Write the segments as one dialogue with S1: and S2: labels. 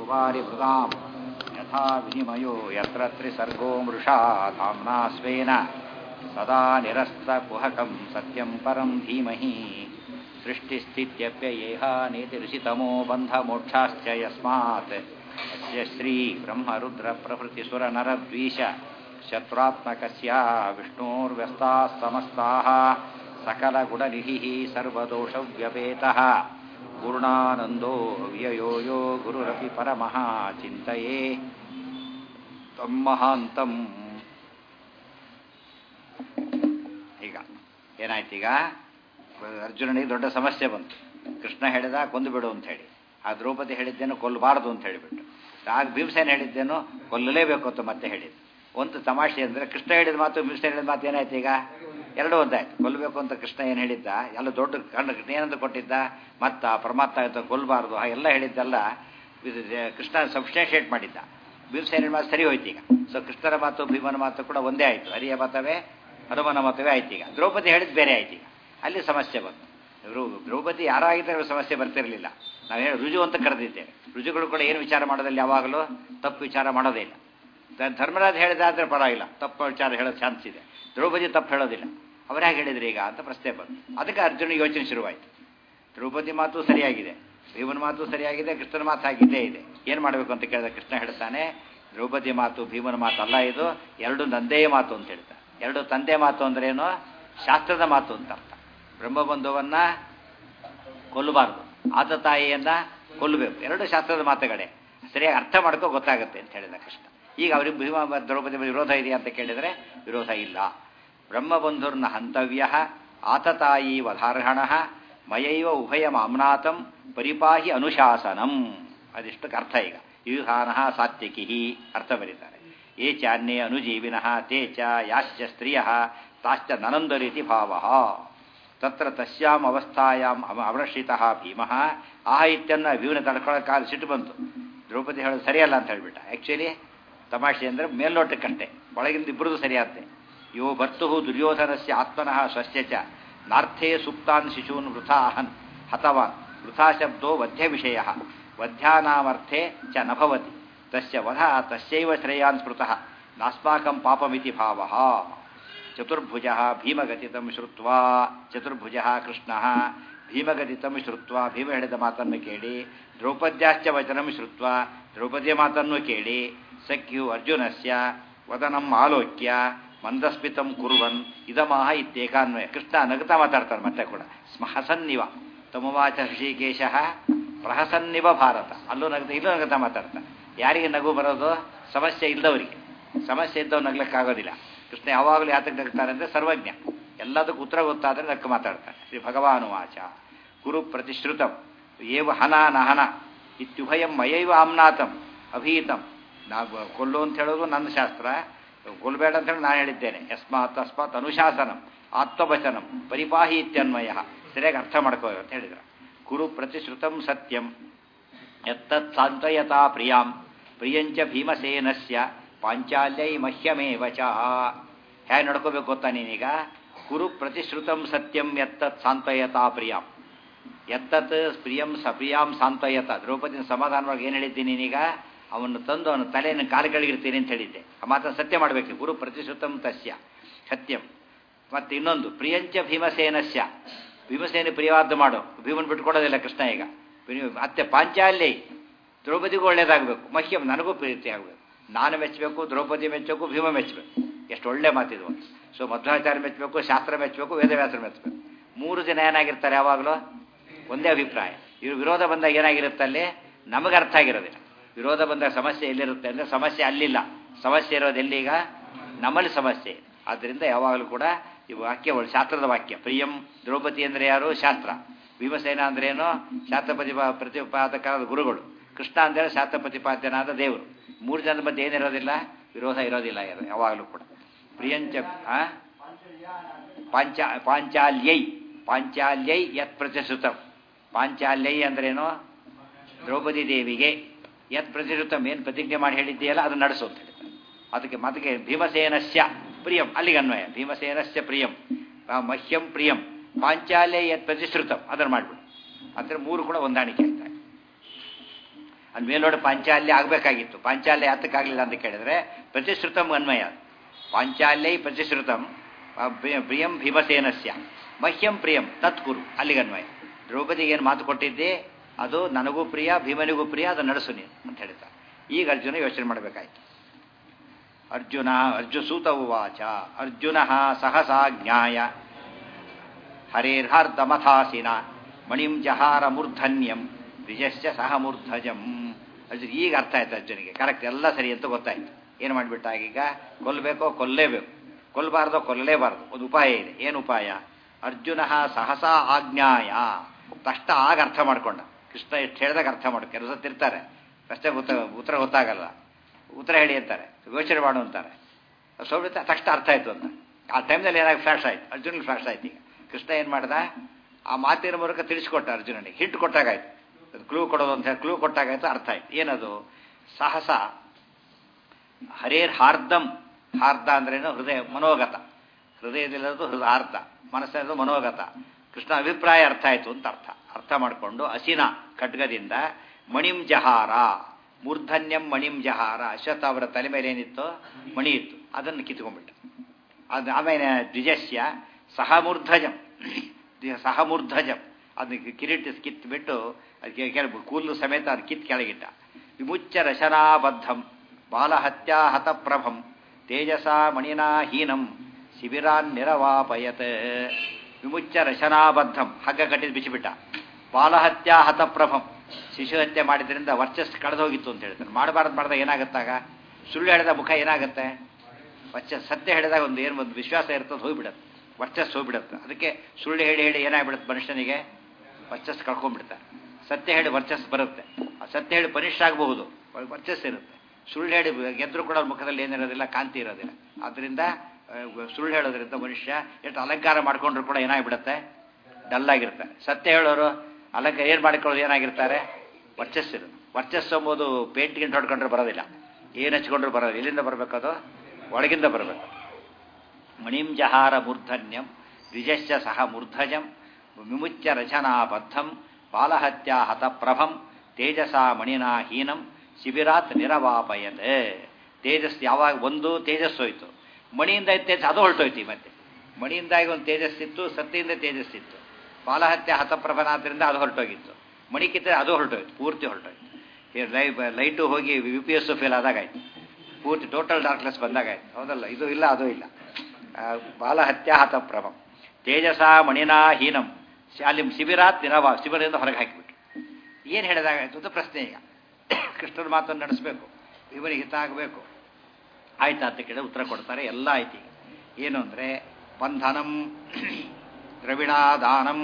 S1: वारिभृताम् यथा विनिमयो यत्र त्रिसर्गो मृषा धाम्ना स्वेन सदा निरस्तकुहकं सत्यं परं धीमहि सृष्टिस्थित्यप्ययेह नेतिऋषितमो बन्धमोक्षाश्च यस्मात् अस्य श्रीब्रह्मरुद्रप्रभृतिसुरनरद्वीष शत्रुत्मकस्य विष्णोर्व्यस्ताः समस्ताः सकलगुणनिधिः सर्वदोषव्यपेतः पूर्णानन्दो व्ययो यो गुरुरपि परमः चिन्तये तं महान्तम् ಈಗ ಏನಾಯ್ತೀಗ ಅರ್ಜುನನಿಗೆ ದೊಡ್ಡ ಸಮಸ್ಯೆ ಬಂತು ಕೃಷ್ಣ ಹೇಳಿದ ಕೊಂದು ಬಿಡು ಅಂತ ಹೇಳಿ ಆ ದ್ರೌಪದಿ ಹೇಳಿದ್ದೇನು ಕೊಲ್ಲಬಾರದು ಅಂತ ಹೇಳಿಬಿಟ್ಟು ಆಗ ಭೀಮಸೇನ ಹೇಳಿದ್ದೇನು ಕೊಲ್ಲಲೇಬೇಕು ಅಂತ ಮತ್ತೆ ಹೇಳಿದ್ದು ಒಂದು ತಮಾಷೆ ಅಂದರೆ ಕೃಷ್ಣ ಹೇಳಿದ ಮಾತು ಭೀಮಸೇನ ಹೇಳಿದ ಮಾತು ಏನಾಯ್ತು ಈಗ ಎರಡೂ ಒಂದಾಯ್ತು ಕೊಲ್ಲಬೇಕು ಅಂತ ಕೃಷ್ಣ ಏನು ಹೇಳಿದ್ದ ಎಲ್ಲ ದೊಡ್ಡ ಕಣ್ಣು ಏನಂತ ಕೊಟ್ಟಿದ್ದ ಮತ್ತ ಪರಮಾತ್ಮ ಆಯ್ತು ಕೊಲ್ಲಬಾರ್ದು ಹಾಗೆಲ್ಲ ಹೇಳಿದ್ದೆಲ್ಲ ಇದು ಕೃಷ್ಣ ಸಬ್ಸ್ಟೇಷಿಯೇಟ್ ಮಾಡಿದ್ದ ಭೀಮಸೇನ ಮಾತು ಸರಿ ಹೋಯ್ತು ಈಗ ಸೊ ಕೃಷ್ಣನ ಮಾತು ಭೀಮನ ಮಾತು ಕೂಡ ಒಂದೇ ಆಯಿತು ಹರಿಯ ಮತವೇ ಹನುಮನ ಮತವೇ ಆಯ್ತು ಈಗ ದ್ರೌಪದಿ ಹೇಳಿದ್ದು ಬೇರೆ ಆಯ್ತು ಈಗ ಅಲ್ಲಿ ಸಮಸ್ಯೆ ಬಂತು ಇವರು ದ್ರೌಪದಿ ಯಾರಾಗಿದ್ದರೆ ಸಮಸ್ಯೆ ಬರ್ತಿರಲಿಲ್ಲ ನಾವು ಹೇಳಿ ರುಜು ಅಂತ ಕರೆದಿದ್ದೇವೆ ರುಜುಗಳು ಕೂಡ ಏನು ವಿಚಾರ ಮಾಡೋದಲ್ಲಿ ಯಾವಾಗಲೂ ತಪ್ಪು ವಿಚಾರ ಮಾಡೋದೇ ಇಲ್ಲ ಧರ್ಮರಾಜ್ ಹೇಳಿದಾದ್ರೆ ಪರವಾಗಿಲ್ಲ ತಪ್ಪು ವಿಚಾರ ಹೇಳೋ ಚಾನ್ಸ್ ಇದೆ ದ್ರೌಪದಿ ತಪ್ಪು ಹೇಳೋದಿಲ್ಲ ಅವ್ರು ಹೇಗೆ ಹೇಳಿದ್ರಿ ಈಗ ಅಂತ ಪ್ರಶ್ನೆ ಬಂತು ಅದಕ್ಕೆ ಅರ್ಜುನ ಯೋಚನೆ ಶುರುವಾಯಿತು ದ್ರೌಪದಿ ಮಾತು ಸರಿಯಾಗಿದೆ ಭೀಮನ ಮಾತು ಸರಿಯಾಗಿದೆ ಕೃಷ್ಣನ ಮಾತು ಆಗಿದ್ದೇ ಇದೆ ಏನು ಮಾಡಬೇಕು ಅಂತ ಕೇಳಿದ ಕೃಷ್ಣ ಹೇಳ್ತಾನೆ ದ್ರೌಪದಿ ಮಾತು ಭೀಮನ ಮಾತು ಅಲ್ಲ ಇದು ಎರಡು ನಂದೇ ಮಾತು ಅಂತ ಹೇಳ್ತಾನೆ ಎರಡು ತಂದೆ ಮಾತು ಅಂದ್ರೇನು ಶಾಸ್ತ್ರದ ಮಾತು ಅಂತ ಅರ್ಥ ಬ್ರಹ್ಮಬಂಧುವನ್ನ ಕೊಲ್ಲಬಾರ್ದು ಆತ ತಾಯಿಯನ್ನ ಕೊಲ್ಲಬೇಕು ಎರಡು ಶಾಸ್ತ್ರದ ಮಾತುಗಳೇ ಸರಿಯಾಗಿ ಅರ್ಥ ಮಾಡ್ಕೋ ಗೊತ್ತಾಗುತ್ತೆ ಅಂತ ಹೇಳಿದ ಕೃಷ್ಣ ಈಗ ಅವ್ರಿಗೆ ಭೀಮ ದ್ರೌಪದಿ ವಿರೋಧ ಇದೆಯಾ ಅಂತ ಕೇಳಿದರೆ ವಿರೋಧ ಇಲ್ಲ ಬ್ರಹ್ಮಬಂಧುರ್ನ ಹಂತವ್ಯ ಆತತಾಯಿ ವಧಾರ್ಹಣ ಮಯೈವ ಉಭಯ ಮಾಮ್ನಾಥಂ ಪರಿಪಾಹಿ ಅನುಶಾಸನಂ ಅದಿಷ್ಟಕ್ಕೆ ಅರ್ಥ ಈಗ ಯುಹಾನ ಸಾತ್ವಿಕಿ ಅರ್ಥ ಬರೀತಾರೆ ಏ ಚಾನ್ಯೇ ಅನುಜೀವಿನಃ ತೇ ಚ ಯಾಶ್ಚ ಸ್ತ್ರೀಯ ತಾಶ್ಚ ನನಂದರೀತಿ ಭಾವ ತತ್ರ ತಸ್ಯಾಂ ಅವಸ್ಥಾಯಾಂ ಅವರಕ್ಷಿತ ಭೀಮ ಆಹ ಇತ್ಯನ್ನ ಭೀಮನ ತಡ್ಕೊಳ್ಳೋಕ್ಕಾಗ ಸಿಟ್ಟು ಬಂತು ದ್ರೌಪದಿ ಹೇಳೋದು ಸರಿಯಲ್ಲ ಅಂತ ಹೇಳ್ಬಿಟ್ಟ ಆ್ಯಕ್ಚುಲಿ ತಮಾಷೆ ಅಂದರೆ ಮೇಲ್ನೋಟಕ್ಕಂತೆ ಒಳಗಿಂದ ಇಬ್ಬರದು ಸರಿಯಾತ್ತೆ ಯೋ ಭರ್ತು ದುರ್ಯೋಧನಸ್ಯ ಆತ್ಮನಃ ಸ್ವಸ್ಯ ಚ ನಾರ್ಥೇ ಸುಪ್ತಾನ್ ಶಿಶೂನ್ ವೃಥಾ ಅಹನ್ ಹತವಾನ್ ವೃಥಾ ಶಬ್ದೋ ವಧ್ಯ ವಿಷಯ ವಧ್ಯಾನಾಮರ್ಥೆ ಚ ನಭವತಿ ತಸ್ಯ ವಧ ತಸ್ಯೈವ ಶ್ರೇಯಾನ್ ಸ್ಮೃತಃ ನಾಸ್ಮಾಕಂ ಪಾಪಮಿತಿ ಭಾವ ಚತುರ್ಭುಜ ಭೀಮಗತಿತಂ ಶ್ರುತ್ವಾ ಚತುರ್ಭುಜ ಕೃಷ್ಣ ಭೀಮಗತಿತಂ ಶ್ರುತ್ವಾ ಭೀಮ ಹೇಳಿದ ಮಾತನ್ನು ಕೇಳಿ ದ್ರೌಪದ್ಯಾಶ್ಚ ವಚನಂ ಶ್ರುತ್ವಾ ದ್ರೌಪದಿಯ ಮಾತನ್ನು ಕೇಳಿ ಸಖ್ಯು ಅರ್ಜುನಸ್ಯ ವದನಂ ಆಲೋಕ್ಯ ಮಂದಸ್ಮಿತಂ ಕುರುವನ್ ಇದಮಾಹ ಇತ್ಯೇಕಾನ್ವಯ ಕೃಷ್ಣ ನಗುತ್ತಾ ಮಾತಾಡ್ತಾರೆ ಮತ್ತೆ ಕೂಡ ಹಸನ್ನಿವ ತಮವಾಚ ಋಷಿಕೇಶ ಪ್ರಹಸನ್ನಿವ ಭಾರತ ಅಲ್ಲೂ ನಗುತ್ತಾ ಇಲ್ಲೂ ನಗುತ್ತಾ ಮಾತಾಡ್ತಾರೆ ಯಾರಿಗೆ ನಗು ಬರೋದು ಸಮಸ್ಯೆ ಇಲ್ಲದವರಿಗೆ ಸಮಸ್ಯೆ ಇದ್ದವ್ ನಗ್ಲಕ್ಕಾಗೋದಿಲ್ಲ ಕೃಷ್ಣ ಯಾವಾಗಲೂ ಯಾತಕ್ಕೆ ನಗ್ತಾರೆ ಅಂದರೆ ಸರ್ವಜ್ಞ ಎಲ್ಲದಕ್ಕೂ ಉತ್ತರ ಗೊತ್ತಾದರೆ ನಕ್ಕು ಮಾತಾಡ್ತಾರೆ ಶ್ರೀ ಭಗವಾನುವಾಚ ಕುರು ಪ್ರತಿಶ್ರುತಂ ಏವ ಹನ ನಹನ ಇತ್ಯುಭಯಂ ಮಯೈವ ಆಮ್ನಾಥಂ ಅಭೀತಂ ನಾವು ಕೊಲ್ಲು ಅಂತ ಹೇಳೋದು ನನ್ನ ಶಾಸ್ತ್ರ ಕೊಲ್ಲಬೇಡ ಅಂತ ಹೇಳಿ ನಾನು ಹೇಳಿದ್ದೇನೆ ಯಸ್ಮಾತ್ ತಸ್ಮಾತ್ ಅನುಶಾಸನಂ ಆತ್ಮವಚನಂ ಪರಿಪಾಹಿ ಇತ್ಯನ್ವಯ ಸರಿಯಾಗಿ ಅರ್ಥ ಮಾಡ್ಕೋ ಅಂತ ಹೇಳಿದ್ರು ಕುರು ಪ್ರತಿಶ್ರುತಂ ಸತ್ಯಂ ಎತ್ತತ್ ಸಾಂತ್ವಯತಾ ಪ್ರಿಯಾಂ ಪ್ರಿಯಂಚ ಭೀಮಸೇನಸ್ಯ ಪಾಂಚಾಲ್ಯೈ ಮಹ್ಯಮೇವ ಚ ಹೇಗೆ ನಡ್ಕೋಬೇಕು ಗೊತ್ತಾ ನೀನೀಗ ಕುರು ಪ್ರತಿಶ್ರುತಂ ಸತ್ಯಂ ಎತ್ತತ್ ಸಾಂತ್ವಯತಾ ಪ್ರಿಯಾಂ ಎತ್ತತ್ ಪ್ರಿಯಂ ಸಪ್ರಿಯಾಂ ಸಾಂತ್ವಯತ ದ್ರೌಪದಿನ ಸಮಾಧಾನವಾಗಿ ಏನು ಹೇಳಿದ್ದೀನಿ ನೀನೀಗ ಅವನು ತಂದು ಅವನ ತಲೆಯನ್ನು ಕಾಲುಗಳಿಗಿರ್ತೀನಿ ಅಂತ ಹೇಳಿದ್ದೆ ಆ ಮಾತನ್ನು ಸತ್ಯ ಮಾಡಬೇಕು ಗುರು ಪ್ರತಿಶ್ರುತಂ ತಸ್ಯ ಸತ್ಯಂ ಮತ್ತು ಇನ್ನೊಂದು ಪ್ರಿಯಂಚ ಭೀಮಸೇನಸ್ಯ ಭೀಮಸೇನೆ ಪ್ರಿಯವಾದ್ದು ಮಾಡು ಭೀಮನ್ ಬಿಟ್ಕೊಡೋದಿಲ್ಲ ಕೃಷ್ಣ ಈಗ ಮತ್ತೆ ಪಾಂಚಾಲ್ಯ ದ್ರೌಪದಿಗೂ ಒಳ್ಳೇದಾಗಬೇಕು ಮಹ್ಯಂ ನನಗೂ ಪ್ರೀತಿ ಆಗಬೇಕು ನಾನು ಮೆಚ್ಚಬೇಕು ದ್ರೌಪದಿ ಮೆಚ್ಚಬೇಕು ಭೀಮ ಮೆಚ್ಚಬೇಕು ಎಷ್ಟು ಒಳ್ಳೆ ಮಾತಿದು ಒಂದು ಸೊ ಮಧ್ವಾಚಾರ್ಯ ಮೆಚ್ಚಬೇಕು ಶಾಸ್ತ್ರ ಮೆಚ್ಚಬೇಕು ವೇದವ್ಯಾಸರು ಮೆಚ್ಚಬೇಕು ಮೂರು ಜನ ಏನಾಗಿರ್ತಾರೆ ಯಾವಾಗಲೂ ಒಂದೇ ಅಭಿಪ್ರಾಯ ಇವರು ವಿರೋಧ ಬಂದಾಗ ಏನಾಗಿರುತ್ತೆ ಅಲ್ಲಿ ನಮಗೆ ಅರ್ಥ ಆಗಿರೋದಿಲ್ಲ ವಿರೋಧ ಬಂದಾಗ ಸಮಸ್ಯೆ ಎಲ್ಲಿರುತ್ತೆ ಅಂದರೆ ಸಮಸ್ಯೆ ಅಲ್ಲಿಲ್ಲ ಸಮಸ್ಯೆ ಇರೋದು ಎಲ್ಲಿಗ ನಮ್ಮಲ್ಲಿ ಸಮಸ್ಯೆ ಆದ್ದರಿಂದ ಯಾವಾಗಲೂ ಕೂಡ ಈ ವಾಕ್ಯ ಶಾಸ್ತ್ರದ ವಾಕ್ಯ ಪ್ರಿಯಂ ದ್ರೌಪದಿ ಅಂದರೆ ಯಾರು ಶಾಸ್ತ್ರ ಭೀಮಸೇನ ಅಂದ್ರೇನು ಶಾಸ್ತ್ರ ಪ್ರತಿಪಾ ಪ್ರತಿಪಾದಕರಾದ ಗುರುಗಳು ಕೃಷ್ಣ ಅಂದರೆ ಶಾಸ್ತ್ರ ಪ್ರತಿಪಾದ್ಯನಾದ ದೇವರು ಮೂರು ಜನದ ಮಧ್ಯೆ ಏನಿರೋದಿಲ್ಲ ವಿರೋಧ ಇರೋದಿಲ್ಲ ಯಾವಾಗಲೂ ಕೂಡ ಪ್ರಿಯಂಚ ಪಾಂಚ ಪಾಂಚಾಲ್ಯೈ ಪಾಂಚಾಲ್ಯೈ ಯತ್ ಪ್ರತಿಶ್ರುತಂ ಪಾಂಚಾಲ್ಯೈ ಅಂದ್ರೇನು ದ್ರೌಪದಿ ದೇವಿಗೆ ಯತ್ ಪ್ರತಿಶ್ರುತಂ ಏನು ಪ್ರತಿಜ್ಞೆ ಮಾಡಿ ಹೇಳಿದ್ದೀಯಲ್ಲ ಅದು ನಡೆಸು ಅಂತ ಹೇಳ್ತಾರೆ ಅದಕ್ಕೆ ಮತಕ್ಕೆ ಭೀಮಸೇನಸ್ಯ ಪ್ರಿಯಂ ಅಲ್ಲಿಗೆ ಅನ್ವಯ ಭೀಮಸೇನಸ್ಯ ಪ್ರಿಯಂ ಮಹ್ಯಂ ಪ್ರಿಯಂ ಪಾಂಚಾಲ್ಯ ಯತ್ ಪ್ರತಿಶ್ರುತಂ ಅದನ್ನು ಮಾಡಿಬಿಡು ಅಂದರೆ ಮೂರು ಕೂಡ ಹೊಂದಾಣಿಕೆ ಆಗ್ತಾರೆ ಅದು ಮೇಲೋಡಿ ಪಾಂಚಾಲ್ಯ ಆಗಬೇಕಾಗಿತ್ತು ಪಾಂಚಾಲ್ಯ ಯಾತಕ್ಕಾಗಲಿಲ್ಲ ಅಂತ ಕೇಳಿದ್ರೆ ಪ್ರತಿಶ್ರುತಂ ಅನ್ವಯ ಪಾಂಚಾಲ್ಯೈ ಪ್ರತಿಶ್ರುತಂ ಆ, ಪ್ರಿಯ- ಪ್ರಿಯಂ ಭೀಮಸೇನಸ್ಯ ಮಹ್ಯಂ ಪ್ರಿಯಂ ತತ್ ಕುರು ಅಲ್ಲಿಗೆ ಅನ್ವಯ ದ್ರೌಪದಿಗೆ ಏನು ಮಾತು ಕೊಟ್ಟಿದ್ದೆ ಅದು ನನಗೂ ಪ್ರಿಯ ಭೀಮನಿಗೂ ಪ್ರಿಯ ಅದು ನಡೆಸು ನೀನು ಅಂತ ಹೇಳ್ತಾರೆ ಈಗ ಅರ್ಜುನ ಯೋಚನೆ ಮಾಡಬೇಕಾಯ್ತು ಅರ್ಜುನ ಅರ್ಜುಸೂತ ಉವಾಚ ಅರ್ಜುನ ಸಹಸಾ ಜ್ಞಾಯ ಹರೇರ್ಹರ್ದಮಥಾಸಿನ ಮಣಿಂ ಜಹಾರ ಮೂರ್ಧನ್ಯಂ ದ್ವಿಜಸ್ಯ ಸಹ ಮೂರ್ಧಜಂ ಅರ್ಜುನ್ ಈಗ ಅರ್ಥ ಆಯ್ತು ಅರ್ಜುನಿಗೆ ಕರೆಕ್ಟ್ ಎಲ್ಲ ಸರಿ ಅಂತ ಗೊತ್ತಾಯ್ತು ಏನು ಮಾಡಿಬಿಟ್ಟ ಈಗ ಕೊಲ್ಲಬೇಕೋ ಕೊಲ್ಲೇಬೇಕು ಕೊಲ್ಲಬಾರ್ದೋ ಕೊಲ್ಲಲೇಬಾರ್ದು ಒಂದು ಉಪಾಯ ಇದೆ ಏನು ಉಪಾಯ ಅರ್ಜುನ ಸಹಸಾ ಆಜ್ಞಾಯ ತಷ್ಟ ಆಗ ಅರ್ಥ ಮಾಡ್ಕೊಂಡ ಕೃಷ್ಣ ಎಷ್ಟು ಹೇಳಿದಾಗ ಅರ್ಥ ಮಾಡು ಕೆಲಸ ತಿರ್ತಾರೆ ಅಷ್ಟೇ ಗೊತ್ತ ಉತ್ತರ ಗೊತ್ತಾಗಲ್ಲ ಉತ್ತರ ಹೇಳಿ ಅಂತಾರೆ ಯೋಚನೆ ಮಾಡು ಅಂತಾರೆ ಸೌಮ್ಯತೆ ತಕ್ಷಣ ಅರ್ಥ ಆಯ್ತು ಅಂತ ಆ ಟೈಮ್ನಲ್ಲಿ ಏನಾಗಿ ಫ್ಲಾಶ್ ಆಯ್ತು ಅರ್ಜುನಿಗೆ ಫ್ಲಾಶ್ ಆಯ್ತು ಈಗ ಕೃಷ್ಣ ಏನು ಮಾಡ್ದ ಆ ಮಾತಿನ ಮೂಲಕ ತಿಳಿಸ್ಕೊಟ್ಟ ಅರ್ಜುನನಿಗೆ ಹಿಟ್ಟು ಕೊಟ್ಟಾಗಾಯ್ತು ಕ್ಲೂ ಕೊಡೋದು ಅಂತ ಹೇಳಿ ಕ್ಲೂ ಕೊಟ್ಟಾಗಾಯ್ತು ಅರ್ಥ ಆಯ್ತು ಏನದು ಸಾಹಸ ಹರೇರ್ ಹಾರ್ದಂ ಹಾರ್ದ ಅಂದ್ರೇನು ಹೃದಯ ಮನೋಗತ ಹೃದಯದಲ್ಲಿರೋದು ಹೃದಯ ಹಾರ್ದ ಮನಸ್ಸಿನದು ಮನೋಗತ ಕೃಷ್ಣ ಅಭಿಪ್ರಾಯ ಅರ್ಥ ಆಯ್ತು ಅಂತ ಅರ್ಥ ಅರ್ಥ ಮಾಡಿಕೊಂಡು ಅಸಿನ ಖಡ್ಗದಿಂದ ಮಣಿಂ ಜಹಾರ ಮೂರ್ಧನ್ಯಂ ಮಣಿಂ ಜಹಾರ ಅಶ್ವತ್ಥ ಅವರ ತಲೆ ಮೇಲೆ ಏನಿತ್ತು ಮಣಿ ಇತ್ತು ಅದನ್ನು ಕಿತ್ಕೊಂಡ್ಬಿಟ್ಟ ಅದು ಆಮೇಲೆ ದ್ವಿಜಸ್ಯ ಸಹಮೂರ್ಧಜಂ ಸಹಮೂರ್ಧಜಂ ಅದನ್ನ ಕಿರೀಟ ಕಿತ್ಬಿಟ್ಟು ಅದಕ್ಕೆ ಕೆಳ ಕೂದಲು ಸಮೇತ ಅದು ಕಿತ್ ಕೆಳಗಿಟ್ಟ ವಿಮುಚ್ಚ ರಶನಾಬದ್ಧಂ ಬಾಲಹತ್ಯಾ ಹತಪ್ರಭಂ ತೇಜಸ ಮಣಿನಾ ಹೀನಂ ಶಿಬಿರಾನ್ ನಿರವಾಪಯತ್ ವಿಮುಚ್ಚ ರಶನಾಬದ್ಧಂ ಹಗ್ಗ ಕಟ್ಟಿದ್ ಬಿಚ್ಚಿಬಿಟ್ಟ ಬಾಲಹತ್ಯಾ ಹತಪ್ರಭಂ ಶಿಶು ಹತ್ಯೆ ಮಾಡಿದ್ರಿಂದ ವರ್ಚಸ್ಸು ಕಳೆದು ಹೋಗಿತ್ತು ಅಂತ ಹೇಳ್ತಾರೆ ಮಾಡಬಾರ್ದು ಮಾಡಿದಾಗ ಏನಾಗುತ್ತಾಗ ಸುಳ್ಳು ಹೇಳಿದ ಮುಖ ಏನಾಗುತ್ತೆ ವಚ್ಚ ಸತ್ಯ ಹೇಳಿದಾಗ ಒಂದು ಏನು ಒಂದು ವಿಶ್ವಾಸ ಇರ್ತದೆ ಹೋಗ್ಬಿಡತ್ತೆ ವರ್ಚಸ್ಸು ಹೋಗ್ಬಿಡುತ್ತೆ ಅದಕ್ಕೆ ಸುಳ್ಳು ಹೇಳಿ ಹೇಳಿ ಏನಾಗ್ಬಿಡುತ್ತೆ ಮನುಷ್ಯನಿಗೆ ವರ್ಚಸ್ಸು ಕಳ್ಕೊಂಡ್ಬಿಡ್ತಾರೆ ಸತ್ಯ ಹೇಳಿ ವರ್ಚಸ್ಸು ಬರುತ್ತೆ ಆ ಸತ್ಯ ಹೇಳಿ ಪನಿಷ್ ಆಗಬಹುದು ವರ್ಚಸ್ಸು ಇರುತ್ತೆ ಸುಳ್ಳು ಹೇಳಿ ಗೆದ್ದರೂ ಕೂಡ ಅವ್ರ ಮುಖದಲ್ಲಿ ಏನಿರೋದಿಲ್ಲ ಕಾಂತಿ ಇರೋದಿಲ್ಲ ಆದ್ದರಿಂದ ಸುಳ್ಳು ಹೇಳೋದ್ರಿಂದ ಮನುಷ್ಯ ಎಷ್ಟು ಅಲಂಕಾರ ಮಾಡ್ಕೊಂಡ್ರು ಕೂಡ ಏನಾಗ್ಬಿಡುತ್ತೆ ಡಲ್ ಆಗಿರ್ತಾರೆ ಸತ್ಯ ಹೇಳೋರು ಅಲಂಕಾರ ಏನು ಮಾಡಿಕೊಳ್ಳೋದು ಏನಾಗಿರ್ತಾರೆ ವರ್ಚಸ್ಸಿರು ವರ್ಚಸ್ಸು ಎಂಬುದು ಪೇಂಟ್ ಗಿಂಟ್ ಹೊಡ್ಕೊಂಡ್ರೆ ಬರೋದಿಲ್ಲ ಏನು ಹಚ್ಕೊಂಡ್ರು ಬರೋದು ಎಲ್ಲಿಂದ ಬರಬೇಕದು ಒಳಗಿಂದ ಬರಬೇಕು ಮಣಿಂ ಜಹಾರ ಮೂರ್ಧನ್ಯಂ ದ್ವಿಜಶ್ಚ ಸಹ ಮೂರ್ಧಜಂ ವಿಮುಚ್ಯ ರಚನಾಬದ್ಧಂ ಬಾಲಹತ್ಯಾ ಹತಪ್ರಭಂ ತೇಜಸ ಮಣಿನಾ ಹೀನಂ ಶಿಬಿರಾತ್ ನಿರವಾಪಯತ್ ತೇಜಸ್ ಯಾವಾಗ ಒಂದು ತೇಜಸ್ಸು ಹೋಯ್ತು ಮಣಿಯಿಂದ ತೇಜಸ್ ಅದು ಹೊರಟೋಯ್ತು ಈ ಮತ್ತೆ ಮಣಿಯಿಂದಾಗಿ ಒಂದು ತೇಜಸ್ಸಿತ್ತು ಸತ್ಯದಿಂದ ತೇಜಸ್ಸಿತ್ತು ಬಾಲಹತ್ಯೆ ಹತಪ್ರಭನಾದ್ರಿಂದ ಅದು ಹೊರಟೋಗಿತ್ತು ಮಣಿ ಕಿತ್ತರೆ ಅದು ಹೊರಟೋಯ್ತು ಪೂರ್ತಿ ಹೊರಟೋಯ್ತು ಲೈ ಲೈಟು ಹೋಗಿ ಯು ಪಿ ಎಸ್ ಫೇಲ್ ಆದಾಗಾಯ್ತು ಪೂರ್ತಿ ಟೋಟಲ್ ಡಾರ್ಕ್ನೆಸ್ ಬಂದಾಗಾಯ್ತು ಹೌದಲ್ಲ ಇದು ಇಲ್ಲ ಅದು ಇಲ್ಲ ಬಾಲಹತ್ಯಾ ಹತಪ್ರಭಂ ತೇಜಸ ಮಣಿನಾ ಹೀನಂ ಅಲ್ಲಿ ಶಿಬಿರಾತ್ ನಿರವ ಶಿಬಿರದಿಂದ ಹೊರಗೆ ಹಾಕಿಬಿಟ್ರು ಏನು ಹೇಳಿದಾಗಾಯ್ತು ಅಂತ ಪ್ರಶ್ನೆ ಈಗ ಕೃಷ್ಣನ ಮಾತನ್ನು ನಡೆಸಬೇಕು ಇವರಿಗೆ ಹಿತ ಆಗಬೇಕು ಆಯ್ತಾ ಅಂತ ಕೇಳಿ ಉತ್ತರ ಕೊಡ್ತಾರೆ ಎಲ್ಲ ಆಯ್ತು ಈಗ ಏನು ಅಂದರೆ ಬಂಧನಂ ದ್ರವಿಣಾದಾನಂ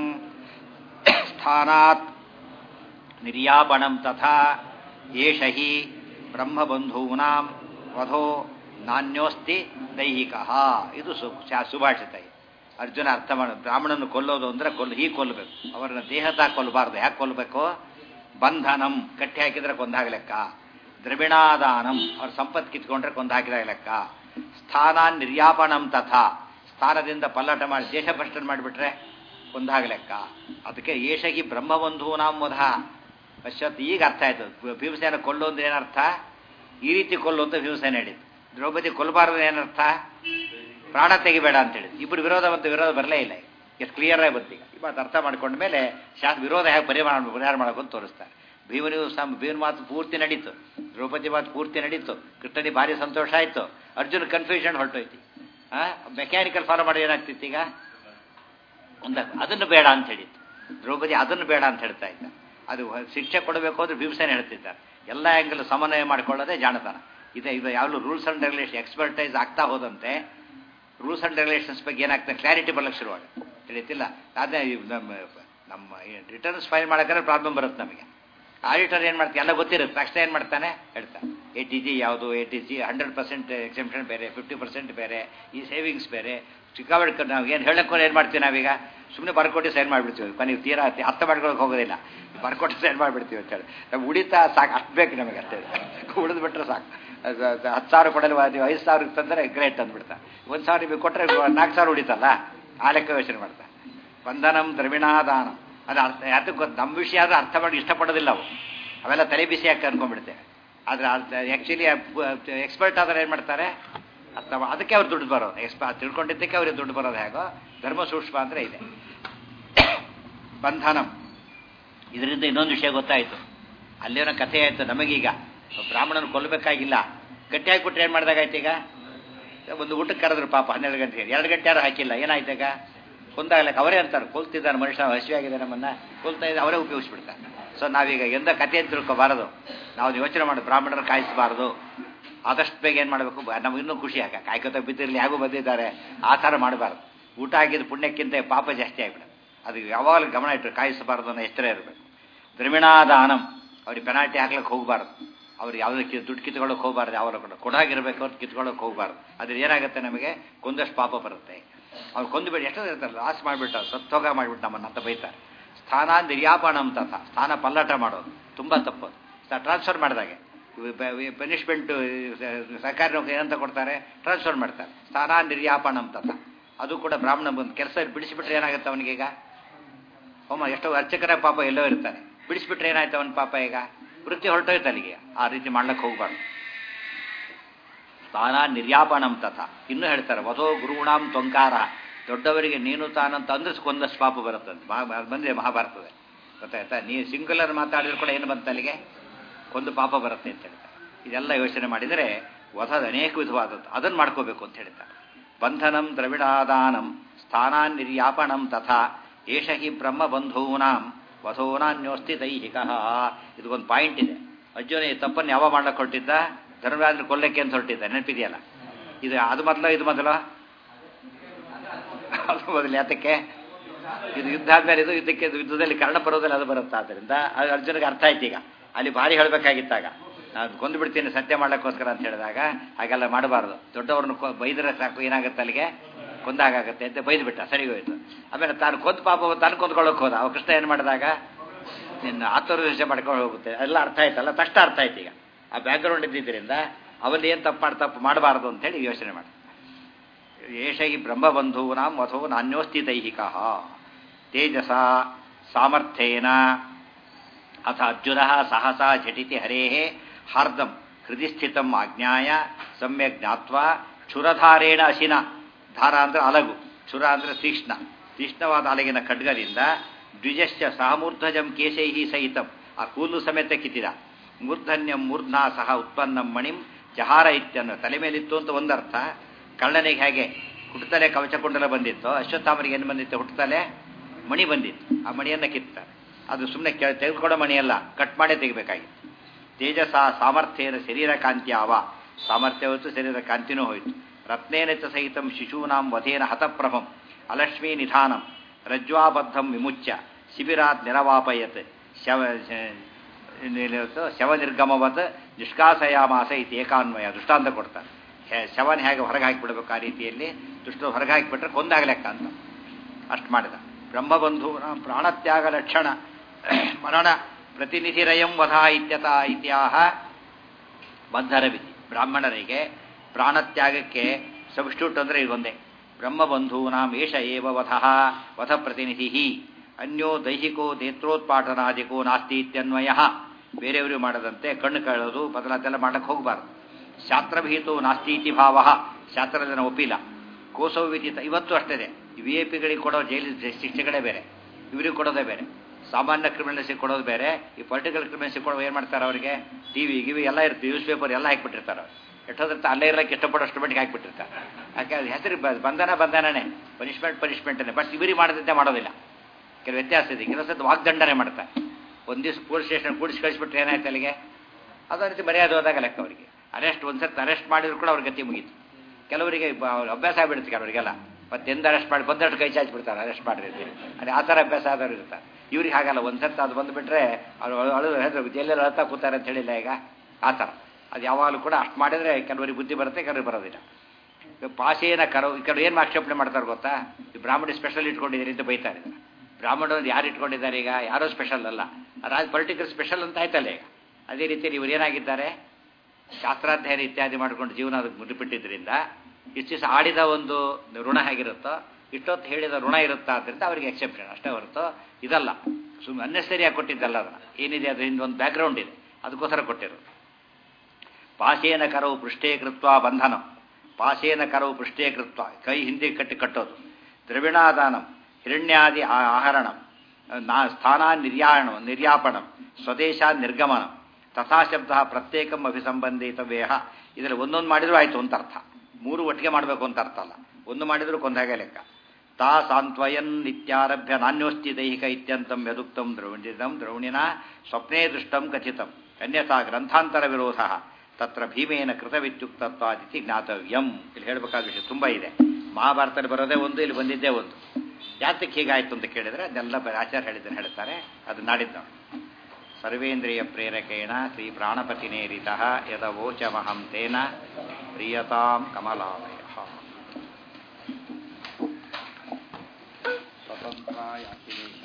S1: ಸ್ಥಾನಾತ್ ನಿರ್ಯಾಪಣಂ ತಥಾ ಏಷ ಹಿ ಬ್ರಹ್ಮಬಂಧೂನಾಂ ವಧೋ ನಾಣ್ಯೋಸ್ತಿ ದೈಹಿಕ ಇದು ಸು ಸುಭಾಷಿತ ಇದು ಅರ್ಜುನ ಅರ್ಥ ಮಾಡ ಬ್ರಾಹ್ಮಣನ ಕೊಲ್ಲೋದು ಅಂದರೆ ಕೊಲ್ಲು ಹೀಗೆ ಕೊಲ್ಲಬೇಕು ಅವರನ್ನ ದೇಹದ ಕೊಲ್ಲಬಾರ್ದು ಯಾಕೆ ಕೊಲ್ಲಬೇಕು ಬಂಧನಂ ಕಟ್ಟಿ ಹಾಕಿದ್ರೆ ಕೊಂದಾಗ ಲೆಕ್ಕ ದ್ರವಿಣಾದಾನಂ ಅವ್ರ ಸಂಪತ್ತು ಕಿತ್ಕೊಂಡ್ರೆ ಕೊಂದ ಹಾಕಿದಾಗ ಲೆಕ್ಕ ಸ್ಥಾನ ನಿರ್ಯಾಪಣಂ ತಥಾ ಸ್ಥಾನದಿಂದ ಪಲ್ಲಟ ಮಾಡಿ ದೇಶ ಭ್ರಷ್ಟನ್ ಮಾಡಿಬಿಟ್ರೆ ಕೊಂದಾಗ ಲೆಕ್ಕ ಅದಕ್ಕೆ ಏಷಗಿ ಬ್ರಹ್ಮಬಂಧೂನಾಂ ವಧ ಅಶ್ವತ್ ಈಗ ಅರ್ಥ ಆಯ್ತು ಭೀಮಸೇನ ಕೊಲ್ಲು ಅಂದ್ರೆ ಏನರ್ಥ ಈ ರೀತಿ ಕೊಲ್ಲು ಅಂತ ಭೀಮಸೇನ ಹೇಳಿದ್ದು ದ್ರೌಪದಿ ಕೊಲ್ಲಬಾರದು ಏನರ್ಥ ಪ್ರಾಣ ತೆಗಿಬೇಡ ಅಂತ ಹೇಳಿದ್ರು ಇಬ್ಬರು ವಿರೋಧ ಮತ್ತು ವಿರೋಧ ಬರಲೇ ಇಲ್ಲ ಎಷ್ಟು ಕ್ಲಿಯರ್ ಆಗಿ ಬಂತು ಈಗ ಇವತ್ತು ಅರ್ಥ ಮಾಡ್ಕೊಂಡ ಮೇಲೆ ಶಾಸ್ತ್ರ ವಿರೋಧ ಹೇಗೆ ಪರಿಹಾರ ಪರಿಹಾರ ಮಾಡೋಕೆ ತೋರಿಸ್ತಾರೆ ಭೀಮನಿಗೂ ಸಮ ಭೀಮನ ಮಾತು ಪೂರ್ತಿ ನಡೀತು ದ್ರೌಪದಿ ಮಾತು ಪೂರ್ತಿ ನಡೀತು ಕೃಷ್ಣನಿಗೆ ಭಾರಿ ಸಂತೋಷ ಆಯಿತು ಅರ್ಜುನ್ ಕನ್ಫ್ಯೂಷನ್ ಹೊರಟೋಯ್ತು ಮೆಕ್ಯಾನಿಕಲ್ ಫಾಲೋ ಮಾಡಿ ಏನಾಗ್ತಿತ್ತು ಈಗ ಒಂದ ಅದನ್ನು ಬೇಡ ಅಂತ ಹೇಳಿತ್ತು ದ್ರೌಪದಿ ಅದನ್ನು ಬೇಡ ಅಂತ ಹೇಳ್ತಾ ಇದ್ದ ಅದು ಶಿಕ್ಷೆ ಕೊಡಬೇಕು ಅಂದ್ರೆ ಭೀಮಸೇನ ಹೇಳ್ತಿದ್ದಾರೆ ಎಲ್ಲ ಆ್ಯಂಗಲ್ ಸಮನ್ವಯ ಮಾಡಿಕೊಳ್ಳೋದೇ ಜಾಣತನ ಇದೆ ಇದು ಯಾವಾಗಲೂ ರೂಲ್ಸ್ ಆ್ಯಂಡ್ ರೆಗ್ಯುಲೇಷನ್ ಎಕ್ಸ್ಪರ್ಟೈಸ್ ಆಗ್ತಾ ಹೋದಂತೆ ರೂಲ್ಸ್ ಆ್ಯಂಡ್ ರೆಗ್ಯುಲೇಷನ್ಸ್ ಬಗ್ಗೆ ಏನಾಗ್ತದೆ ಕ್ಲಾರಿಟಿ ಬರ್ಲಿಕ್ಕೆ ಶುರುವಾಗ ತಿಳಿತಿಲ್ಲ ಅದೇ ನಮ್ಮ ನಮ್ಮ ರಿಟರ್ನ್ಸ್ ಫೈಲ್ ಮಾಡೋಕ್ಕಾದ್ರೆ ಪ್ರಾಬ್ಲಮ್ ಬರುತ್ತೆ ನಮಗೆ ಆಡಿಟರ್ ಏನು ಮಾಡ್ತಾನೆ ಎಲ್ಲ ಗೊತ್ತಿರುತ್ತೆ ತಕ್ಷಣ ಏನು ಮಾಡ್ತಾನೆ ಹೇಳ್ತಾನೆ ಎ ಟಿ ಜಿ ಯಾವುದು A T G hundred percent exemption ಬೇರೆ ಫಿಫ್ಟಿ ಪರ್ಸೆಂಟ್ ಬೇರೆ ಈ ಸೇವಿಂಗ್ಸ್ ಬೇರೆ ಚಿಕ್ಕಾವಡ್ಕ ನಾವು ಏನು ಹೇಳಕ್ಕೆ ಏನು ಮಾಡ್ತೀವಿ ನಾವೀಗ ಸುಮ್ಮನೆ ಬರ್ಕೊಟ್ಟು ಸೈನ್ ಮಾಡಿಬಿಡ್ತೀವಿ ಕೊನೆಗೆ ತೀರಾ ಅರ್ಥ ಮಾಡ್ಕೊಳಕ್ಕೆ ಹೋಗೋದಿಲ್ಲ ಬರ್ಕೊಟ್ಟು ಸೈನ್ ಮಾಡಿಬಿಡ್ತೀವಿ ಅಂತೇಳಿ ನಮ್ಗೆ ಉಳಿತಾ ಸಾಕು ಅಷ್ಟು ಬೇಕು ನಮಗೆ ಅಷ್ಟೇ ಉಳಿದು ಬಿಟ್ರೆ ಸಾಕು ಹತ್ತು ಸಾವಿರ ಕೊಡಲು ನೀವು ಐದು ಸಾವಿರಕ್ಕೆ ತಂದರೆ ಗ್ರೇಟ್ ಅಂದ್ಬಿಡ್ತಾ ಒಂದು ಸಾವಿರ ನಿಮಗೆ ಕೊಟ್ಟರೆ ನಾಲ್ಕು ಸಾವಿರ ಉಳಿತಲ್ಲ ಆ ಲೆಕ್ಕ ಯೋಚನೆ ಮಾಡ್ತಾ ಬಂಧನಂ ದ್ರವಿಣಾದಾನಂ ಅದು ಅರ್ಥ ಯಾತಕ್ಕೆ ಗೊತ್ತು ನಮ್ಮ ವಿಷಯ ಆದರೆ ಅರ್ಥ ಮಾಡಿ ಇಷ್ಟಪಡೋದಿಲ್ಲ ಅವು ಅವೆಲ್ಲ ತಲೆ ಬಿಸಿ ಹಾಕಿ ಅನ್ಕೊಂಡ್ಬಿಡ್ತೇವೆ ಆದರೆ ಆ್ಯಕ್ಚುಲಿ ಎಕ್ಸ್ಪರ್ಟ್ ಆದ್ರೆ ಏನು ಮಾಡ್ತಾರೆ ಅಥವಾ ಅದಕ್ಕೆ ಅವ್ರು ದುಡ್ಡು ಬರೋದು ಎಕ್ಸ್ಪ ತಿಳ್ಕೊಂಡಿದ್ದಕ್ಕೆ ಅವ್ರಿಗೆ ದುಡ್ಡು ಬರೋದು ಹೇಗೋ ಧರ್ಮ ಸೂಕ್ಷ್ಮ ಅಂದರೆ ಇದೆ ಬಂಧನಂ ಇದರಿಂದ ಇನ್ನೊಂದು ವಿಷಯ ಗೊತ್ತಾಯಿತು ಅಲ್ಲೇನೋ ಕಥೆ ಆಯಿತು ನಮಗೀಗ ಬ್ರಾಹ್ಮಣನ ಕೊಲ್ಲಬೇಕಾಗಿಲ್ಲ ಗಟ್ಟಿ ಹಾಕಿಬಿಟ್ರೆ ಏನು ಮಾಡ್ದಾಗಾಯ್ತು ಈಗ ಒಂದು ಊಟಕ್ಕೆ ಕರೆದ್ರು ಪಾಪ ಹನ್ನೆರಡು ಗಂಟೆಗೆ ಎರಡು ಗಂಟೆ ಯಾರು ಹಾಕಿಲ್ಲ ಏನಾಯ್ತಾಗ ಕೊಂದಾಗ್ಲಕ್ಕೆ ಅವರೇ ಅಂತಾರೆ ಕೊಲ್ತಿದ್ದಾರೆ ಮನುಷ್ಯ ಹಸಿವಾಗಿದೆ ನಮ್ಮನ್ನ ಕೊಲ್ತಾ ಇದ್ದ ಅವರೇ ಉಪಯೋಗಿಸ್ಬಿಡ್ತಾರೆ ಸೊ ನಾವೀಗ ಎಂದ ಕಥೆ ಅಂತ ತಿಳ್ಕೊಬಾರದು ನಾವು ಯೋಚನೆ ಮಾಡೋದು ಬ್ರಾಹ್ಮಣರು ಕಾಯಿಸಬಾರದು ಆದಷ್ಟು ಬೇಗ ಏನು ಮಾಡಬೇಕು ನಮ್ಗೆ ಇನ್ನೂ ಖುಷಿ ಆಗ ಕಾಯ್ಕೋತ ಬಿದ್ದಿರಲಿ ಯಾಗೂ ಬಂದಿದ್ದಾರೆ ಆ ಥರ ಮಾಡಬಾರ್ದು ಊಟ ಆಗಿದ್ದು ಪುಣ್ಯಕ್ಕಿಂತ ಪಾಪ ಜಾಸ್ತಿ ಆಗಿಬಿಡುತ್ತೆ ಅದು ಯಾವಾಗಲೂ ಗಮನ ಇಟ್ಟರು ಕಾಯಿಸಬಾರ್ದು ಅನ್ನೋ ಎಷ್ಟರೇ ಇರಬೇಕು ದ್ರಮಿಣಾದಾನಂ ಅವ್ರಿಗೆ ಪೆನಾಲ್ಟಿ ಹಾಕ್ಲಿಕ್ಕೆ ಹೋಗಬಾರ್ದು ಅವ್ರು ಯಾವುದಕ್ಕೆ ದುಡ್ಡು ಕಿತ್ಕೊಳ್ಳೋಕೆ ಹೋಗಬಾರ್ದು ಯಾವ ಕೂಡ ಕೊಡಾಗಿರ್ಬೇಕು ಅವ್ರು ಕಿತ್ಕೊಳ್ಳೋಕೆ ಹೋಗಬಾರ್ದು ಅದ್ರ ಏನಾಗುತ್ತೆ ನಮಗೆ ಕೊಂದಷ್ಟು ಪಾಪ ಬರುತ್ತೆ ಅವ್ರು ಕೊಂದುಬೇಡಿ ಎಷ್ಟೋ ಇರ್ತಾರೆ ಲಾಸ್ ಮಾಡಿಬಿಟ್ಟು ಸತ್ತೋಗ ಮಾಡಿಬಿಟ್ಟು ನಮ್ಮನ್ನ ಅಂತ ಬೈತಾರೆ ಸ್ಥಾನ ನಿರ್ಯಾಪಣಂ ತಥ ಸ್ಥಾನ ಪಲ್ಲಟ ಮಾಡೋದು ತುಂಬ ತಪ್ಪು ಟ್ರಾನ್ಸ್ಫರ್ ಮಾಡಿದಾಗೆ ಪನಿಷ್ಮೆಂಟ್ ಸರ್ಕಾರಿ ನೌಕರಿ ಏನಂತ ಕೊಡ್ತಾರೆ ಟ್ರಾನ್ಸ್ಫರ್ ಮಾಡ್ತಾರೆ ಸ್ಥಾನ ನಿರ್ಯಾಪಣಂ ತಥ ಅದು ಕೂಡ ಬ್ರಾಹ್ಮಣ ಬಂದು ಕೆಲಸ ಬಿಡಿಸಿಬಿಟ್ರೆ ಏನಾಗುತ್ತೆ ಅವನಿಗೀಗ ಹೋಮ ಎಷ್ಟೋ ಅರ್ಚಕರ ಪಾಪ ಎಲ್ಲೋ ಇರ್ತಾನೆ ಬಿಡಿಸ್ಬಿಟ್ರೆ ಏನಾಯ್ತು ಅವನ ಪಾಪ ಈಗ ವೃತ್ತಿ ಹೊರಟೋಯ್ತು ಅಲ್ಲಿಗೆ ಆ ರೀತಿ ಮಾಡ್ಲಿಕ್ಕೆ ಹೋಗ್ಬಾರ್ದು ಸ್ಥಾನ ನಿರ್ಯಾಪಣಂ ತಥ ಇನ್ನೂ ಹೇಳ್ತಾರೆ ವಧೋ ಗುರುಣಾಂ ತೊಂಕಾರ ದೊಡ್ಡವರಿಗೆ ನೀನು ತಾನಂತ ಅಂದಿಸ್ಕೊಂದಷ್ಟು ಪಾಪ ಬರುತ್ತಂತೆ ಬಂದಿದೆ ಮಹಾಭಾರತದ ಗೊತ್ತಾಯ್ತಾ ನೀ ಸಿಂಗುಲರ್ ಮಾತಾಡಿದ್ರು ಕೂಡ ಏನು ಬಂತ ಅಲ್ಲಿಗೆ ಒಂದು ಪಾಪ ಬರುತ್ತೆ ಅಂತ ಹೇಳ್ತಾರೆ ಇದೆಲ್ಲ ಯೋಚನೆ ಮಾಡಿದರೆ ವಧದ ಅನೇಕ ವಿಧವಾದದ್ದು ಅದನ್ನು ಮಾಡ್ಕೋಬೇಕು ಅಂತ ಹೇಳ್ತಾರೆ ಬಂಧನಂ ದ್ರವಿಡಾದಾನಂ ಸ್ಥಾನಾನ್ ನಿರ್ಯಾಪಣಂ ತಥಾ ಏಷ ಹಿ ಬ್ರಹ್ಮ ಬಂಧೂನಾಂ ವಧೋನಾನ್ಯೋಸ್ತಿ ದೈಹಿಕ ಇದೊಂದು ಪಾಯಿಂಟ್ ಇದೆ ಅರ್ಜುನ ಈ ತಪ್ಪನ್ನು ಯಾವ ಮಾಡ್ಲಿಕ್ಕೆ ಹೊರಟಿದ್ದ ಧರ್ಮರಾಜನ ಕೊಲ್ಲಕ್ಕೆ ಅಂತ ಹೊರಟಿದ್ದ ನೆನಪಿದೆಯಲ್ಲ ಇದು ಅದು ಮೊದಲು ಇದು ಮೊದಲು ಅದು ಮೊದಲು ಯಾತಕ್ಕೆ ಇದು ಯುದ್ಧ ಆದ್ಮೇಲೆ ಇದು ಯುದ್ಧಕ್ಕೆ ಯುದ್ಧದಲ್ಲಿ ಕರ್ಣ ಬರೋದಲ್ಲಿ ಅದು ಬರುತ್ತೆ ಆದ್ದರಿಂದ ಅದು ಅರ್ಜುನಿಗೆ ಅರ್ಥ ಆಯ್ತು ಈಗ ಅಲ್ಲಿ ಭಾರಿ ಹೇಳಬೇಕಾಗಿತ್ತಾಗ ನಾನು ಕೊಂದು ಬಿಡ್ತೀನಿ ಸತ್ಯ ಮಾಡ್ಲಿಕ್ಕೋಸ್ಕರ ಅಂತ ಹೇಳಿದಾಗ ಹಾಗೆಲ್ಲ ಮಾಡಬಾರ್ದು ದೊಡ್ಡವ್ರನ್ನ ಬೈದ್ರೆ ಸಾಕು ಏನಾಗುತ್ತೆ ಅಲ್ಲಿಗೆ ಕೊಂದಾಗತ್ತೆ ಅಂತ ಬೈದು ಬಿಟ್ಟ ಸರಿ ಹೋಯ್ತು ಆಮೇಲೆ ತಾನು ಕೊಂದು ಪಾಪ ತಾನು ಕೊಂದ್ಕೊಳ್ಳೋಕೆ ಹೋದ ಅವ ಕೃಷ್ಣ ಏನು ಮಾಡಿದಾಗ ನಿನ್ನ ಆತ್ಮವಿಶ್ವಾಸ ಮಾಡ್ಕೊಂಡು ಹೋಗುತ್ತೆ ಎಲ್ಲ ಅರ್ಥ ಆಯ್ತಲ್ಲ ತಕ್ಷಣ ಅರ್ಥ ಆಯ್ತು ಈಗ ಆ ಬ್ಯಾಕ್ಗ್ರೌಂಡ್ ಇದ್ದಿದ್ದರಿಂದ ಅವಲ್ಲಿ ಏನು ತಪ್ಪು ಮಾಡಿ ತಪ್ಪು ಮಾಡಬಾರ್ದು ಅಂತೇಳಿ ಯೋಚನೆ ಮಾಡಿ ಏಷ ಈ ಬ್ರಹ್ಮಬಂಧೂನಾಂ ಅಥೋ ನಾನ್ಯೋಸ್ತಿ ದೈಹಿಕ ತೇಜಸ ಸಾಮರ್ಥ್ಯೇನ ಅಥ ಅರ್ಜುನ ಸಹಸಾ ಝಟಿತಿ ಹರೇ ಹಾರ್ದಂ ಹೃದಯ ಸ್ಥಿತಂ ಆಜ್ಞಾಯ ಸಮ್ಯಕ್ ಜ್ಞಾತ್ವಾ ಕ್ಷುರಧಾರೇಣ ಅಶಿನ ಧಾರ ಅಂದ್ರೆ ಅಲಗು ಕ್ಷುರ ಅಂದ್ರೆ ತೀಕ್ಷ್ಣ ತೀಕ್ಷ್ಣವಾದ ಅಲಗಿನ ಖಡ್ಗದಿಂದ ದ್ವಿಜಶ್ಚ ಸಾಮೂರ್ಧಜಂ ಕೇಶೈಹಿ ಸಹಿತಂ ಆ ಕೂದಲು ಸಮೇತ ಕಿತ್ತಿದ ಮೂರ್ಧನ್ಯಂ ಮೂರ್ಧ್ನಾ ಸಹ ಉತ್ಪನ್ನಂ ಮಣಿಂ ಜಹಾರ ಇತ್ಯನ್ನು ತಲೆ ಮೇಲಿತ್ತು ಅಂತ ಒಂದರ್ಥ ಕಳ್ಳನಿಗೆ ಹೇಗೆ ಹುಟ್ಟುತ್ತಲೆ ಕವಚಕೊಂಡಲ ಬಂದಿತ್ತು ಅಶ್ವತ್ಥಾಮರಿಗೆ ಏನು ಬಂದಿತ್ತು ಹುಟ್ಟುತ್ತಲೆ ಮಣಿ ಬಂದಿತ್ತು ಆ ಮಣಿಯನ್ನು ಕಿತ್ತಾರೆ ಅದು ಸುಮ್ಮನೆ ತೆಗೆದುಕೊಡೋ ಮಣಿಯಲ್ಲ ಕಟ್ ಮಾಡೇ ತೆಗಿಬೇಕಾಗಿತ್ತು ತೇಜಸ ಸಾಮರ್ಥ್ಯೇನ ಶರೀರ ಕಾಂತಿಯ ಅವ ಸಾಮರ್ಥ್ಯ ಹೋಯ್ತು ಶರೀರ ಕಾಂತಿನೂ ಹೋಯಿತು ರತ್ನೇನ ಚ ಸಹಿತಂ ಶಿಶೂನಾಂ ವಧೇನ ಹತಪ್ರಭಂ ಅಲಕ್ಷ್ಮೀ ನಿಧಾನಂ ರಜ್ವಾಬದ್ಧಂ ವಿಮುಚ್ಯ ಶಿಬಿರಾತ್ ನಿರವಾಪಯತ್ ಶವ ಶವ ನಿರ್ಗಮವತ್ ನಿಷ್ಕಾಸಯಾಮಾಸ ಇತಿ ಏಕಾನ್ವಯ ದೃಷ್ಟಾಂತ ಕೊಡ್ತಾರೆ ಶವನ ಹೇಗೆ ಹೊರಗೆ ಹಾಕಿಬಿಡ್ಬೇಕು ಆ ರೀತಿಯಲ್ಲಿ ದುಷ್ಟ ಹೊರಗೆ ಹಾಕಿಬಿಟ್ರೆ ಕೊಂದಾಗಲೆಕ್ಕ ಅಂತ ಅಷ್ಟು ಮಾಡಿದ ಬ್ರಹ್ಮಬಂಧು ಪ್ರಾಣತ್ಯಾಗ ಲಕ್ಷಣ ಮರಣ ಪ್ರತಿನಿಧಿರಯಂ ವಧ ಇತ್ಯತ ಇತ್ಯಾಹ ಬಂಧರವಿಧಿ ಬ್ರಾಹ್ಮಣರಿಗೆ ಪ್ರಾಣತ್ಯಾಗಕ್ಕೆ ಸಬ್ಸ್ಟ್ಯೂಟ್ ಅಂದರೆ ಇದೊಂದೇ ಬ್ರಹ್ಮಬಂಧೂನಾಂ ಏಷ ಏವ ವಧಃ ವಧ ಪ್ರತಿನಿಧಿ ಅನ್ಯೋ ದೈಹಿಕೋ ನೇತ್ರೋತ್ಪಾಟನಾದಿಕೋ ನಾಸ್ತಿ ಇತ್ಯನ್ವಯ ಬೇರೆಯವರು ಮಾಡದಂತೆ ಕಣ್ಣು ಕಳೆದು ಬದಲಾತೆಲ್ಲ ಮಾಡಕ್ಕೆ ಹೋಗಬಾರ್ದು ಶಾಸ್ತ್ರಭೀತೋ ನಾಸ್ತಿ ಇತಿ ಭಾವ ಶಾಸ್ತ್ರದ ಜನ ಒಪ್ಪಿಲ್ಲ ಕೋಸವ ವಿಧಿತ ಇವತ್ತು ಅಷ್ಟೇ ವಿ ಐ ಪಿಗಳಿಗೆ ಕೊಡೋ ಜೈಲು ಶಿಕ್ಷೆಗಳೇ ಬೇರೆ ಇವರಿಗೆ ಕೊಡೋದೇ ಬೇರೆ ಸಾಮಾನ್ಯ ಕ್ರಿಮಿನಲ್ಸಿಗೆ ಕೊಡೋದು ಬೇರೆ ಈ ಪೊಲಿಟಿಕಲ್ ಕ್ರಿಮಿನಲ್ಸಿಗೆ ಕೊಡೋ ಏನು ಮಾಡ್ತಾರೆ ಅವರಿಗೆ ಟಿ ವಿ ಗಿವಿ ಎಲ್ಲ ಇರುತ್ತೆ ನ್ಯೂಸ್ ಪೇಪರ್ ಎಲ್ಲ ಹಾಕಿಬಿಟ್ಟಿರ್ತಾರೆ ಅವ್ರು ಎಷ್ಟೋದ್ರತ್ತ ಅಲ್ಲೇ ಇರಕ್ಕೆ ಇಷ್ಟಪಡೋಷ್ಟು ಮಟ್ಟಿಗೆ ಹಾಕಿಬಿಟ್ಟಿರ್ತಾರೆ ಯಾಕೆ ಅದು ಹೆಸರು ಬಂಧನ ಬಂಧನನೇ ಪನಿಷ್ಮೆಂಟ್ ಪನಿಷ್ಮೆಂಟನೇ ಬಟ್ ಇವರಿಗೆ ಮಾಡದಂತೆ ಮಾಡೋದಿಲ್ಲ ಕೆಲವು ವ್ಯತ್ಯಾಸ ಇದೆ ಕೆಲವು ಸತ್ತು ವಾಗ್ದಂಡನೆ ಮಾಡ್ತಾರೆ ಒಂದು ದಿವಸ ಪೊಲೀಸ್ ಸ್ಟೇಷನ್ ಕೂಡಿಸಿ ಕಳಿಸ್ಬಿಟ್ರೆ ಏನಾಯ್ತು ಅಲ್ಲಿಗೆ ಅದೋ ರೀತಿ ಮರ್ಯಾದೆ ಹೋದಾಗ ಲೆಕ್ಕ ಅವರಿಗೆ ಅರೆಸ್ಟ್ ಒಂದು ಸರ್ತಿ ಅರೆಸ್ಟ್ ಮಾಡಿದ್ರು ಕೂಡ ಅವ್ರ ಗತಿ ಮುಗೀತು ಕೆಲವರಿಗೆ ಅಭ್ಯಾಸ ಆಗಿಬಿಡುತ್ತೆ ಕೆಲವರಿಗೆಲ್ಲ ಮತ್ತೆ ಎಂದ ಅರೆಸ್ಟ್ ಮಾಡಿ ಬಂದಷ್ಟು ಕೈ ಚಾಚಿಬಿಡ್ತಾರೆ ಅರೆಸ್ಟ್ ಮಾಡಿರಿ ಅದೇ ಆ ಥರ ಅಭ್ಯಾಸ ಆದವ್ರು ಇರ್ತಾರೆ ಇವ್ರಿಗೆ ಹಾಗಲ್ಲ ಒಂದು ಸರ್ತಿ ಅದು ಬಂದುಬಿಟ್ರೆ ಅವ್ರು ಅಳು ಹೇಳಿದ್ರು ಜೈಲಲ್ಲಿ ಅಳ್ತಾ ಕೂತಾರೆ ಅಂತ ಹೇಳಿಲ್ಲ ಈಗ ಆ ಥರ ಅದು ಯಾವಾಗಲೂ ಕೂಡ ಅಷ್ಟು ಮಾಡಿದರೆ ಕೆಲವರಿಗೆ ಬುದ್ಧಿ ಬರುತ್ತೆ ಕೆಲವರಿಗೆ ಬರೋದಿಲ್ಲ ಪಾಶೇನ ಕರೋ ಕೆಲವರು ಏನು ಆಕ್ಷೇಪಣೆ ಮಾಡ್ತಾರೆ ಗೊತ್ತಾ ಈ ಬ್ರಾಹ್ಮಣ ಸ್ಪೆಷಲ್ ಇಟ್ಕೊಂಡಿದ್ದೀರಿ ಅಂತ ಬೈತಾರೆ ಬ್ರಾಹ್ಮಣರು ಯಾರು ಇಟ್ಕೊಂಡಿದ್ದಾರೆ ಈಗ ಯಾರೋ ಸ್ಪೆಷಲ್ ಅಲ್ಲ ರಾಜ್ ಪೊಲಿಟಿಕಲ್ ಸ್ಪೆಷಲ್ ಅಂತ ಆಯ್ತಲ್ಲ ಈಗ ಅದೇ ರೀತಿಯಲ್ಲಿ ಇವರು ಏನಾಗಿದ್ದಾರೆ ಶಾಸ್ತ್ರಾಧ್ಯಯನ ಇತ್ಯಾದಿ ಮಾಡಿಕೊಂಡು ಜೀವನ ಅದಕ್ಕೆ ಮುಡಿಬಿಟ್ಟಿದ್ರಿಂದ ಇಷ್ಟು ದಿವಸ ಆಡಿದ ಒಂದು ಋಣ ಹೇಗಿರುತ್ತೋ ಇಷ್ಟೊತ್ತು ಹೇಳಿದ ಋಣ ಇರುತ್ತಾ ಆದ್ದರಿಂದ ಅವರಿಗೆ ಎಕ್ಸೆಪ್ಷನ್ ಅಷ್ಟೇ ಹೊರತು ಇದಲ್ಲ ಸುಮ್ಮನೆ ಅನ್ನೆಸರಿಯಾಗಿ ಕೊಟ್ಟಿದ್ದಲ್ಲ ಅದನ್ನು ಏನಿದೆ ಅದು ಹಿಂದೊಂದು ಬ್ಯಾಕ್ಗ್ರೌಂಡ್ ಇದೆ ಅದಕ್ಕೋಸ್ಕರ ಕೊಟ್ಟಿರೋದು ಪಾಶೇನ ಕರವು ಪೃಷ್ಠೇ ಕೃತ್ವ ಬಂಧನ ಪಾಶೇನ ಕರವು ಪೃಷ್ಠೇ ಕೃತ್ವ ಕೈ ಹಿಂದೆ ಕಟ್ಟಿ ಕಟ್ಟೋದು ದ್ರವಿಣಾದಾನಂ ಹಿರಣ್ಯಾದಿ ಆ- ಆಹರಣಂ ನಾ ಸ್ಥಾನ ನಿರ್ಯಾಣ ನಿರ್ಯಾಪಣಂ ಸ್ವದೇಶ ನಿರ್ಗಮನಂ ತಥಾ ಶಬ್ದ ಪ್ರತ್ಯೇಕಂ ಅಭಿಸಂಬಂಧಿತವೇಹ ಇದರಲ್ಲಿ ಒಂದೊಂದು ಮಾಡಿದ್ರು ಆಯಿತು ಅಂತ ಅರ್ಥ ಮೂರು ಒಟ್ಟಿಗೆ ಮಾಡಬೇಕು ಅಂತ ಅರ್ಥ ಅಲ್ಲ ಒಂದು ಮಾಡಿದ್ರು ಕೊಂದಾಗೆ ಲೆಕ್ಕ ತಾ ಸಾಂತ್ವಯನ್ ನಿತ್ಯಾರಭ್ಯ ನಾನ್ಯೋಸ್ತಿ ದೈಹಿಕ ಇತ್ಯಂತಂ ಯದುಕ್ತಂ ದ್ರೌಣಿದಂ ದ್ರೌಣಿನ ಸ್ವಪ್ನೇ ದೃಷ್ಟಂ ಖಚಿತಂ ಅನ್ಯಥಾ ಗ್ರಂಥಾಂತರ ವಿರೋಧ ತತ್ರ ಭೀಮೇನ ಕೃತವಿತ್ಯುಕ್ತತ್ವಾದಿತಿ ಜ್ಞಾತವ್ಯಂ ಇಲ್ಲಿ ಹೇಳಬೇಕಾದ ವಿಷಯ ತುಂಬ ಇದೆ ಮಹಾಭಾರತದಲ್ಲಿ ಬರೋದೇ ಒಂದು ಇಲ್ಲಿ ಬಂದಿದ್ದೇ ಒಂದು ಯಾತಕ್ಕೆ ಹೀಗಾಯ್ತು ಅಂತ ಕೇಳಿದ್ರೆ ಅದೆಲ್ಲ ಬ- ಆಚಾರ್ಯ ಹೇಳಿದ್ದನ್ನು ಹೇಳ್ತಾರೆ ಅದು ನಾಡಿದ್ದು ನಾವು ಸರ್ವೇಂದ್ರಿಯ ಪ್ರೇರಕೇಣ ಶ್ರೀ ಪ್ರಾಣಪತಿನೇರಿತ ಯದವೋಚಮಹಂ ತೇನ ಪ್ರಿಯತಾಂ ಕಮಲಾಲಯ ಸ್ವತಂತ್ರಾಯ ಅಖಿಲೇಶ